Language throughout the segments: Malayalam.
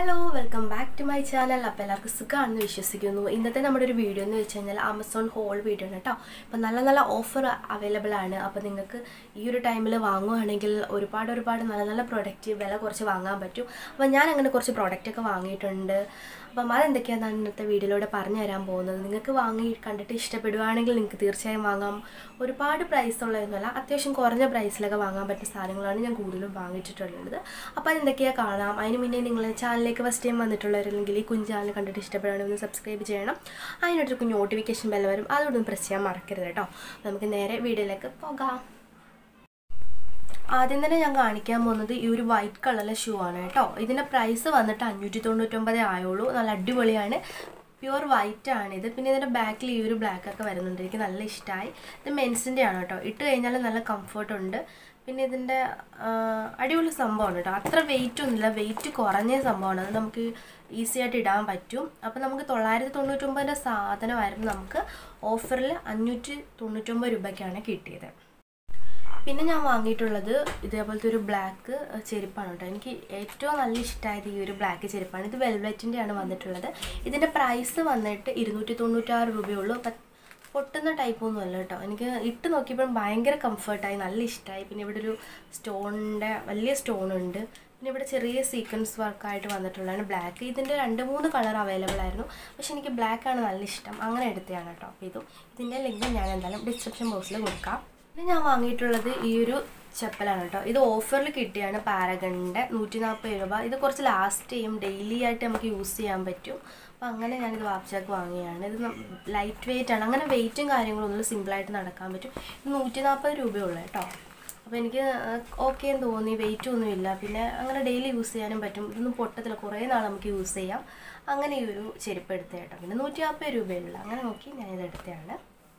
hello welcome back to my channel അപ്പോൾ എല്ലാവർക്കും സുഖമാണെന്ന് വിശ്വസിക്കുന്നു ഇന്നത്തെ നമ്മുടെ ഒരു വീഡിയോ എന്ന് വെച്ച് കഴിഞ്ഞാൽ ആമസോൺ ഹോൾ വീഡിയോ ആണ് കേട്ടോ അപ്പോൾ നല്ല നല്ല ഓഫർ അവൈലബിൾ ആണ് അപ്പോൾ നിങ്ങൾക്ക് ഈ ഒരു ടൈമിൽ വാങ്ങുവാണെങ്കിൽ ഒരുപാട് ഒരുപാട് നല്ല നല്ല പ്രൊഡക്റ്റ് വില കുറച്ച് വാങ്ങാൻ പറ്റും അപ്പോൾ ഞാൻ അങ്ങനെ കുറച്ച് പ്രോഡക്റ്റ് ഒക്കെ വാങ്ങിയിട്ടുണ്ട് അപ്പം അതെന്തൊക്കെയാണ് ഇന്നത്തെ വീഡിയോയിലൂടെ പറഞ്ഞു തരാൻ പോകുന്നത് നിങ്ങൾക്ക് വാങ്ങി കണ്ടിട്ട് ഇഷ്ടപ്പെടുവാണെങ്കിൽ നിങ്ങൾക്ക് തീർച്ചയായും വാങ്ങാം ഒരുപാട് പ്രൈസ് ഉള്ളതൊന്നുമല്ല അത്യാവശ്യം കുറഞ്ഞ പ്രൈസിലൊക്കെ വാങ്ങാൻ പറ്റുന്ന സാധനങ്ങളാണ് ഞാൻ കൂടുതലും വാങ്ങിച്ചിട്ടുള്ളത് അപ്പോൾ അതെന്തൊക്കെയാണ് കാണാം അതിന് മുന്നേ നിങ്ങൾ ചാനലിലേക്ക് ഫസ്റ്റ് ടൈം വന്നിട്ടുള്ളവരെങ്കിൽ ഈ കുഞ്ഞ് ചാനൽ കണ്ടിട്ട് ഇഷ്ടപ്പെടുകയാണെങ്കിൽ ഒന്ന് സബ്സ്ക്രൈബ് ചെയ്യണം അതിനൊരു കുഞ്ഞ് നോട്ടിഫിക്കേഷൻ ബെൽ വരും അതോടൊന്നും പ്രസ് ചെയ്യാൻ മറക്കരുത് കേട്ടോ നമുക്ക് നേരെ വീഡിയോയിലേക്ക് പോകാം ആദ്യം തന്നെ ഞാൻ കാണിക്കാൻ പോകുന്നത് ഈ ഒരു വൈറ്റ് കളറിലെ ഷൂ ആണ് കേട്ടോ ഇതിൻ്റെ പ്രൈസ് വന്നിട്ട് അഞ്ഞൂറ്റി തൊണ്ണൂറ്റൊമ്പതേ ആയുള്ളൂ നല്ല അടിപൊളിയാണ് പ്യുവർ വൈറ്റ് ആണ് ഇത് പിന്നെ ഇതിൻ്റെ ബാക്കിൽ ഈ ഒരു ബ്ലാക്ക് ഒക്കെ വരുന്നുണ്ട് എനിക്ക് നല്ല ഇഷ്ടമായി ഇത് മെൻസിൻ്റെ ആണ് കേട്ടോ ഇട്ട് കഴിഞ്ഞാൽ നല്ല കംഫർട്ട് ഉണ്ട് പിന്നെ ഇതിൻ്റെ അടിപൊളി സംഭവമാണ് കേട്ടോ അത്ര വെയിറ്റ് ഒന്നുമില്ല വെയിറ്റ് കുറഞ്ഞ സംഭവമാണ് അത് നമുക്ക് ഈസി ആയിട്ട് ഇടാൻ പറ്റും അപ്പോൾ നമുക്ക് തൊള്ളായിരത്തി തൊണ്ണൂറ്റൊമ്പതിൻ്റെ സാധനമായിരുന്നു നമുക്ക് ഓഫറിൽ അഞ്ഞൂറ്റി തൊണ്ണൂറ്റൊമ്പത് രൂപയ്ക്കാണ് കിട്ടിയത് പിന്നെ ഞാൻ വാങ്ങിയിട്ടുള്ളത് ഇതേപോലത്തെ ഒരു ബ്ലാക്ക് ചെരുപ്പാണ് കേട്ടോ എനിക്ക് ഏറ്റവും നല്ല ഇഷ്ടമായത് ഈ ഒരു ബ്ലാക്ക് ചെരുപ്പാണ് ഇത് വെൽവെറ്റിൻ്റെ ആണ് വന്നിട്ടുള്ളത് ഇതിൻ്റെ പ്രൈസ് വന്നിട്ട് ഇരുന്നൂറ്റി തൊണ്ണൂറ്റാറ് രൂപയുള്ളൂ അപ്പം പൊട്ടുന്ന ടൈപ്പൊന്നും അല്ല കേട്ടോ എനിക്ക് ഇട്ട് നോക്കിയപ്പോൾ ഭയങ്കര കംഫർട്ടായി നല്ല ഇഷ്ടമായി പിന്നെ ഇവിടെ ഒരു സ്റ്റോണിൻ്റെ വലിയ സ്റ്റോൺ ഉണ്ട് പിന്നെ ഇവിടെ ചെറിയ സീക്വൻസ് വർക്കായിട്ട് വന്നിട്ടുള്ളതാണ് ബ്ലാക്ക് ഇതിൻ്റെ രണ്ട് മൂന്ന് കളർ അവൈലബിൾ ആയിരുന്നു പക്ഷെ എനിക്ക് ബ്ലാക്ക് ആണ് നല്ല ഇഷ്ടം അങ്ങനെ എടുത്തതാണ് കേട്ടോ അപ്പോൾ ഇതും ഇതിൻ്റെ ലിങ്ക് ഞാൻ എന്തായാലും ഡിസ്ക്രിപ്ഷൻ ബോക്സിൽ കൊടുക്കാം പിന്നെ ഞാൻ വാങ്ങിയിട്ടുള്ളത് ഈ ഒരു ചെപ്പലാണ് കേട്ടോ ഇത് ഓഫറിൽ കിട്ടിയാണ് പാരഗണിൻ്റെ നൂറ്റി നാൽപ്പത് രൂപ ഇത് കുറച്ച് ലാസ്റ്റ് ചെയ്യും ഡെയിലി ആയിട്ട് നമുക്ക് യൂസ് ചെയ്യാൻ പറ്റും അപ്പോൾ അങ്ങനെ ഞാനിത് വാപ്ചാക്ക് വാങ്ങിയാണ് ഇത് ലൈറ്റ് വെയിറ്റ് ആണ് അങ്ങനെ വെയിറ്റും കാര്യങ്ങളൊന്നും സിമ്പിളായിട്ട് നടക്കാൻ പറ്റും ഇത് നൂറ്റി നാൽപ്പത് രൂപയുള്ളൂ കേട്ടോ അപ്പോൾ എനിക്ക് ഓക്കെ എന്ന് തോന്നി വെയിറ്റ് ഒന്നുമില്ല പിന്നെ അങ്ങനെ ഡെയിലി യൂസ് ചെയ്യാനും പറ്റും ഇതൊന്നും പൊട്ടത്തില്ല കുറേ നാൾ നമുക്ക് യൂസ് ചെയ്യാം അങ്ങനെ ഈ ഒരു ചെരുപ്പ് എടുത്ത കേട്ടോ പിന്നെ നൂറ്റി നാൽപ്പത് രൂപയുള്ള അങ്ങനെ നോക്കി ഞാനിത് എടുത്തതാണ്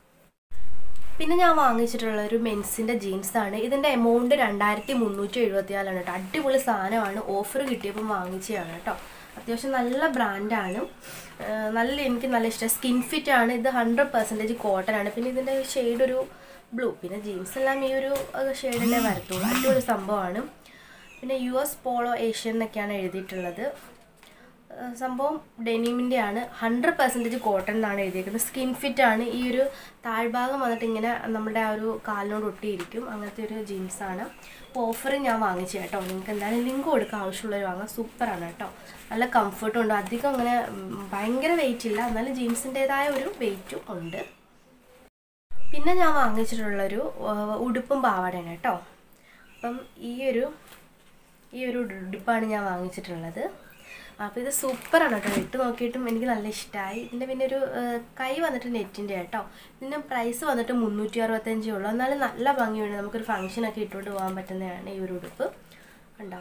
പിന്നെ ഞാൻ വാങ്ങിച്ചിട്ടുള്ള ഒരു മെൻസിൻ്റെ ജീൻസാണ് ഇതിൻ്റെ എമൗണ്ട് രണ്ടായിരത്തി മുന്നൂറ്റി എഴുപത്തിനാലാണ് കേട്ടോ അടിപൊളി സാധനമാണ് ഓഫർ കിട്ടിയപ്പോൾ വാങ്ങിച്ചതാണ് കേട്ടോ അത്യാവശ്യം നല്ല ബ്രാൻഡാണ് നല്ല എനിക്ക് നല്ല ഇഷ്ടം സ്കിൻ ഫിറ്റ് ആണ് ഇത് ഹൺഡ്രഡ് പെർസെൻറ്റേജ് കോട്ടൺ ആണ് പിന്നെ ഇതിൻ്റെ ഷെയ്ഡ് ഒരു ബ്ലൂ പിന്നെ ജീൻസ് എല്ലാം ഈ ഒരു ഷെയ്ഡിലേ വരത്തുള്ളൂ അടിപൊളി സംഭവമാണ് പിന്നെ യു എസ് പോളോ ഏഷ്യൻ എന്നൊക്കെയാണ് എഴുതിയിട്ടുള്ളത് സംഭവം ഡെനിമിൻ്റെ ആണ് ഹൺഡ്രഡ് പെർസെൻറ്റേജ് കോട്ടൺ എന്നാണ് എഴുതിയിരിക്കുന്നത് സ്കിൻ ഫിറ്റ് ആണ് ഈ ഒരു താഴ്ഭാഗം വന്നിട്ട് ഇങ്ങനെ നമ്മുടെ ആ ഒരു കാലിനോട് ഒട്ടിയിരിക്കും അങ്ങനത്തെ ഒരു ജീൻസാണ് അപ്പോൾ ഓഫർ ഞാൻ വാങ്ങിച്ചു കേട്ടോ നിങ്ങൾക്ക് എന്തായാലും ലിങ്ക് കൊടുക്കാൻ ആവശ്യമുള്ളവർ വാങ്ങാം സൂപ്പറാണ് കേട്ടോ നല്ല കംഫർട്ടും ഉണ്ട് അധികം അങ്ങനെ ഭയങ്കര വെയിറ്റ് ഇല്ല എന്നാലും ജീൻസിൻ്റേതായ ഒരു വെയിറ്റും ഉണ്ട് പിന്നെ ഞാൻ വാങ്ങിച്ചിട്ടുള്ളൊരു ഉടുപ്പും പാവാടയാണ് കേട്ടോ അപ്പം ഈ ഒരു ഈ ഒരു ഉടുപ്പാണ് ഞാൻ വാങ്ങിച്ചിട്ടുള്ളത് അപ്പോൾ ഇത് സൂപ്പറാണ് കേട്ടോ ഇട്ട് നോക്കിയിട്ടും എനിക്ക് നല്ല ഇഷ്ടമായി ഇതിൻ്റെ പിന്നെ ഒരു കൈ വന്നിട്ട് നെറ്റിൻ്റെ കേട്ടോ ഇതിൻ്റെ പ്രൈസ് വന്നിട്ട് മുന്നൂറ്റി അറുപത്തഞ്ചേ ഉള്ളൂ എന്നാലും നല്ല ഭംഗിയുണ്ട് നമുക്കൊരു ഫംഗ്ഷനൊക്കെ ഇട്ടുകൊണ്ട് പോകാൻ പറ്റുന്നതാണ് ഈ ഒരു ഉടുപ്പ് കണ്ടോ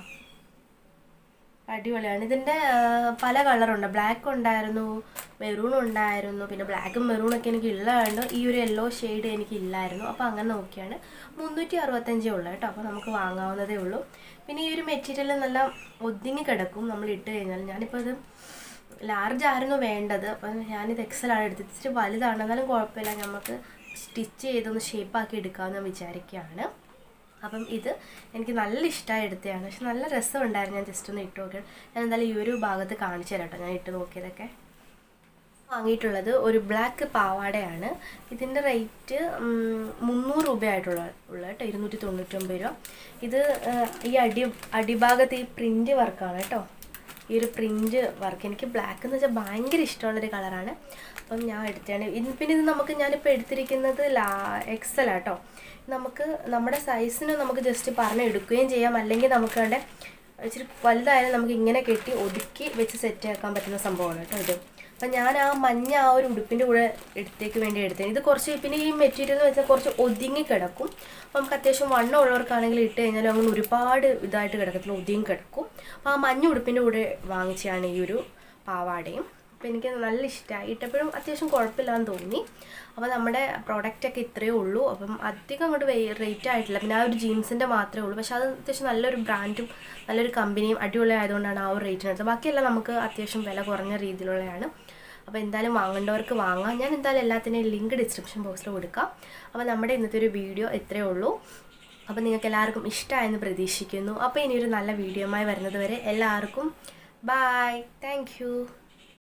അടിപൊളിയാണ് ഇതിൻ്റെ പല കളറുണ്ട് ബ്ലാക്ക് ഉണ്ടായിരുന്നു മെറൂൺ ഉണ്ടായിരുന്നു പിന്നെ ബ്ലാക്കും മെറൂണൊക്കെ എനിക്ക് ഉള്ളതുകൊണ്ട് ഈ ഒരു യെല്ലോ ഷെയ്ഡ് എനിക്ക് ഇല്ലായിരുന്നു അപ്പോൾ അങ്ങനെ നോക്കിയാണ് മുന്നൂറ്റി അറുപത്തഞ്ചേ ഉള്ളൂ കേട്ടോ അപ്പോൾ നമുക്ക് വാങ്ങാവുന്നതേ ഉള്ളൂ പിന്നെ ഈ ഒരു മെറ്റീരിയൽ നല്ല ഒതുങ്ങി കിടക്കും നമ്മൾ ഇട്ട് കഴിഞ്ഞാൽ ഞാനിപ്പോൾ ഇത് ലാർജ് ആയിരുന്നു വേണ്ടത് അപ്പം ഞാനിത് എക്സലാണ് എടുത്തത് ഇച്ചിരി വലുതാണ് എന്നാലും കുഴപ്പമില്ല നമുക്ക് സ്റ്റിച്ച് ചെയ്തൊന്ന് ഷേപ്പാക്കി എടുക്കാമെന്ന് വിചാരിക്കുകയാണ് അപ്പം ഇത് എനിക്ക് നല്ല ഇഷ്ടമായി എടുത്തതാണ് പക്ഷെ നല്ല രസമുണ്ടായിരുന്നു ഞാൻ ജസ്റ്റ് ഒന്ന് ഇട്ട് നോക്കിയത് ഞാൻ എന്തായാലും ഈ ഒരു ഭാഗത്ത് കാണിച്ചു തരാം കേട്ടോ ഞാൻ ഇട്ട് നോക്കിയതൊക്കെ വാങ്ങിയിട്ടുള്ളത് ഒരു ബ്ലാക്ക് പാവാടയാണ് ഇതിൻ്റെ റേറ്റ് മുന്നൂറ് രൂപയായിട്ടുള്ള ഉള്ള കേട്ടോ ഇരുന്നൂറ്റി തൊണ്ണൂറ്റൊമ്പത് രൂപ ഇത് ഈ അടി അടിഭാഗത്ത് ഈ പ്രിൻ്റ് വർക്കാണ് കേട്ടോ ഈ ഒരു പ്രിൻ്റ് വർക്ക് എനിക്ക് ബ്ലാക്ക് എന്ന് വെച്ചാൽ ഭയങ്കര ഇഷ്ടമുള്ളൊരു കളറാണ് അപ്പം ഞാൻ എടുത്തതാണ് ഇത് പിന്നെ ഇത് നമുക്ക് ഞാനിപ്പോൾ എടുത്തിരിക്കുന്നത് ലാ എക്സൽ ആട്ടോ നമുക്ക് നമ്മുടെ സൈസിന് നമുക്ക് ജസ്റ്റ് പറഞ്ഞ് എടുക്കുകയും ചെയ്യാം അല്ലെങ്കിൽ നമുക്ക് അവിടെ ഇച്ചിരി വലുതായാലും നമുക്ക് ഇങ്ങനെ കെട്ടി ഒതുക്കി വെച്ച് സെറ്റ് ആക്കാൻ പറ്റുന്ന സംഭവമാണ് കേട്ടോ ഇത് അപ്പം ഞാൻ ആ മഞ്ഞ ആ ഒരു ഉടുപ്പിൻ്റെ കൂടെ എടുത്തേക്ക് വേണ്ടി എടുത്തത് ഇത് കുറച്ച് പിന്നെ ഈ മെറ്റീരിയൽ എന്ന് വെച്ചാൽ കുറച്ച് ഒതുങ്ങി കിടക്കും അപ്പോൾ നമുക്ക് അത്യാവശ്യം വണ്ണം ഉള്ളവർക്കാണെങ്കിൽ ഇട്ട് കഴിഞ്ഞാൽ അങ്ങനെ ഒരുപാട് ഇതായിട്ട് കിടക്കത്തില്ല ഒതുങ്ങി കിടക്കും അപ്പോൾ ആ മഞ്ഞ ഉടുപ്പിൻ്റെ കൂടെ വാങ്ങിച്ചാണ് ഈ ഒരു പാവാടയും അപ്പോൾ എനിക്ക് നല്ല ഇഷ്ടമായി ഇട്ടപ്പോഴും അത്യാവശ്യം കുഴപ്പമില്ലാന്ന് തോന്നി അപ്പോൾ നമ്മുടെ പ്രോഡക്റ്റൊക്കെ ഇത്രയേ ഉള്ളൂ അപ്പം അധികം അങ്ങോട്ട് റേറ്റ് ആയിട്ടില്ല പിന്നെ ആ ഒരു ജീൻസിൻ്റെ മാത്രമേ ഉള്ളൂ പക്ഷേ അത് അത്യാവശ്യം നല്ലൊരു ബ്രാൻഡും നല്ലൊരു കമ്പനിയും അടിപൊളി ആയതുകൊണ്ടാണ് ആ ഒരു റേറ്റിനടുത്ത് ബാക്കിയെല്ലാം നമുക്ക് അത്യാവശ്യം വില കുറഞ്ഞ രീതിയിലുള്ളതാണ് അപ്പോൾ എന്തായാലും വാങ്ങേണ്ടവർക്ക് വാങ്ങാം ഞാൻ എന്തായാലും എല്ലാത്തിൻ്റെയും ലിങ്ക് ഡിസ്ക്രിപ്ഷൻ ബോക്സിൽ കൊടുക്കാം അപ്പോൾ നമ്മുടെ ഇന്നത്തെ ഒരു വീഡിയോ ഇത്രയേ ഉള്ളൂ അപ്പോൾ നിങ്ങൾക്ക് എല്ലാവർക്കും ഇഷ്ടമായെന്ന് പ്രതീക്ഷിക്കുന്നു അപ്പോൾ ഇനിയൊരു നല്ല വീഡിയോയുമായി വരുന്നത് വരെ എല്ലാവർക്കും ബൈ താങ്ക് യു